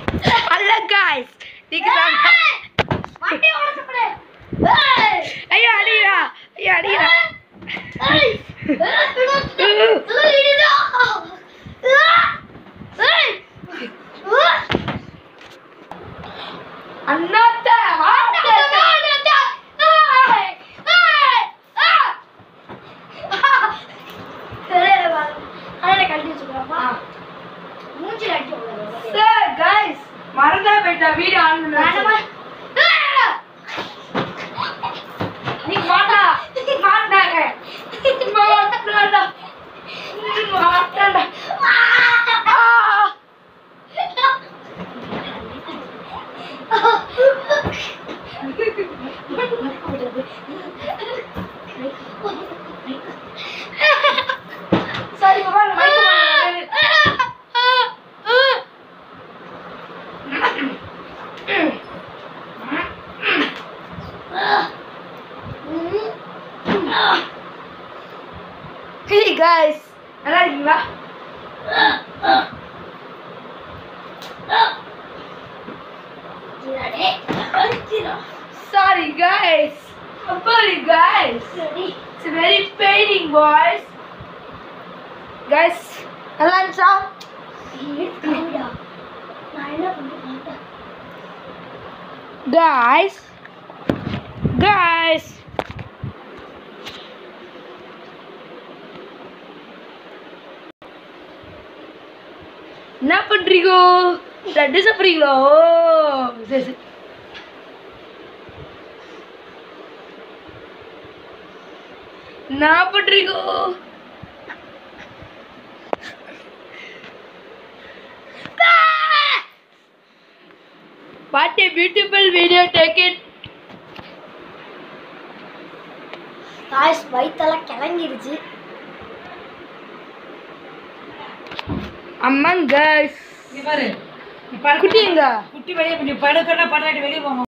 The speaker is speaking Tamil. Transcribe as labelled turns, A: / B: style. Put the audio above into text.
A: அல்ல guys நீங்க சாப்பிட
B: வண்டி ஓடப்படு
A: ஐயா அடிடா ஐயா அடிடா அண்ணாத்த சார் guys மறந்தா போயிட்டா வீடியோ ஆன் பண்ண நீ மாட்டா மாட்டாங்க மாட்டாடா மாட்டாடா ஆ சரி பாபா நான் மைக் ஹே गाइस நல்லா இருக்கீங்களா Sorry guys. I'm sorry guys. It's very paining boys. Guys, நல்லா இருந்துச்சா guys guys என்ன பண்றீங்கோ லட்டு சாப்பிட்றீங்களோ சரி சரி என்ன பண்றீங்கோ What a beautiful video taken.
B: Guys வயித்தெல்லாம் கிளங்கிருச்சு
A: அம்மன் guys
C: இங்க பாரு நீ படு
A: குட்டிங்க
C: குட்டி வெளியே நீ படுக்கன்னா படாட்டி வெளியே போங்க